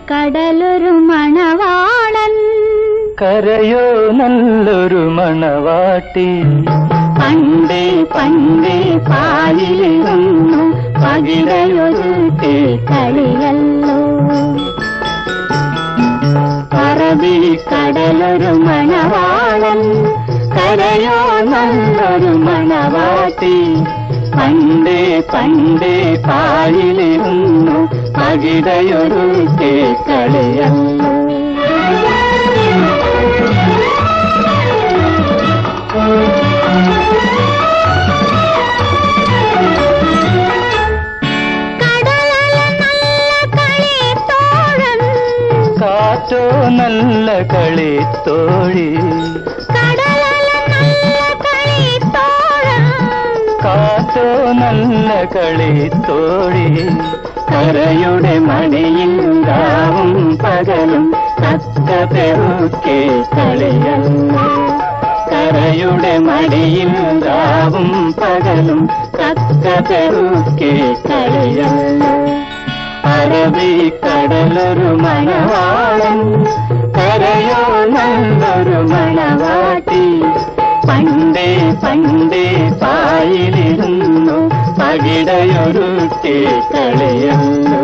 കടലൊരു മണവാളൻ കരയോ നല്ലൊരു മണവാട്ടി പണ്ടേ പണ്ടേ പാലിലിരുന്നു പകിടയൊരു കളിയല്ലോ അറബി കടലൊരു മണവാളൻ കരയോ നല്ലൊരു മണവാട്ടി പണ്ടേ പണ്ടേ പാലിലിരുന്നു പകിടയൊരു കളിയല്ലോ കടലല നല്ല കളിത്തോഴൻ കാറ്റോ നല്ല കളി തോഴി കടലല നല്ല കളിത്തോഴൻ കാറ്റോ നല്ല കളി തോഴി കരയുടെ മടിയിൽ രാവും പകലും തത്ത പെറുക്കെ കളിയല്ലോ കരയുടെ മടിയിൽ രാവും പകലും തത്ത പെറുക്കെ കളിയല്ലോ അറബി കടലൊരു മണവാളൻ കരയോ നല്ലൊരു മണവാട്ടി പണ്ടേ പണ്ടേ പായിലിരുന്നു പകിടയൊരു കളിയല്ലോ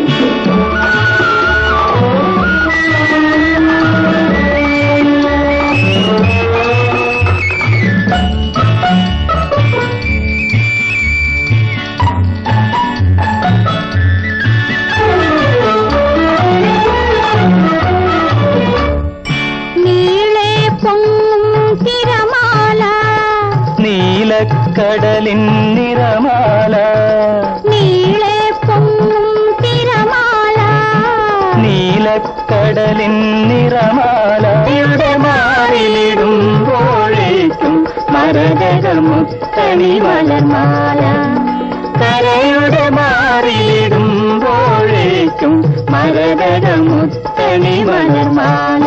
നീളെ പൊങ്ങും തിരമാല നീലക്കടലിൻ നിറമാല നീളെ പൊങ്ങും തിരമാല നീലക്കടലിൻ നിറമാല ഇവിടെ മാറിലിടുമ്പോഴേക്കും മരകത മുത്തണി മലർമാല കരയുടെ മാറിലിടുമ്പോഴേക്കും മരകത മുത്തണി മലർമാല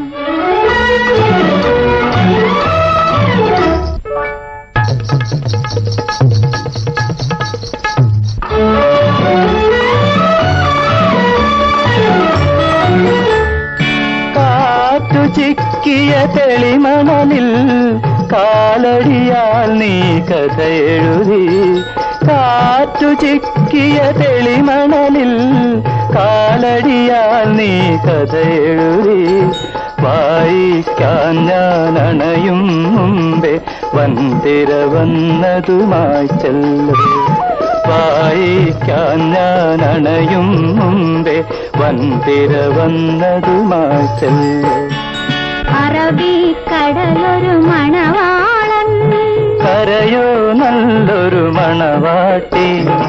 കാറ്റു ചിക്കിയ തെളിമണലിൽ കാലടിയാൽ നീ കഥ എഴുതി കാറ്റു ചിക്കിയ തെളിമണലിൽ കാലടിയാൽ നീ കഥ എഴുതി വായിക്കാൻ ഞാൻ അണയും മുമ്പേ വന്തിര വന്നതുമായി ചെല്ലു വായിക്കാൻ ഞാൻ അണയും മുമ്പേ വന്തിര വന്നതുമായി ചെല്ലു അറബി കടലൊരു മണവാളൻ കരയോ നല്ലൊരു മണവാട്ടി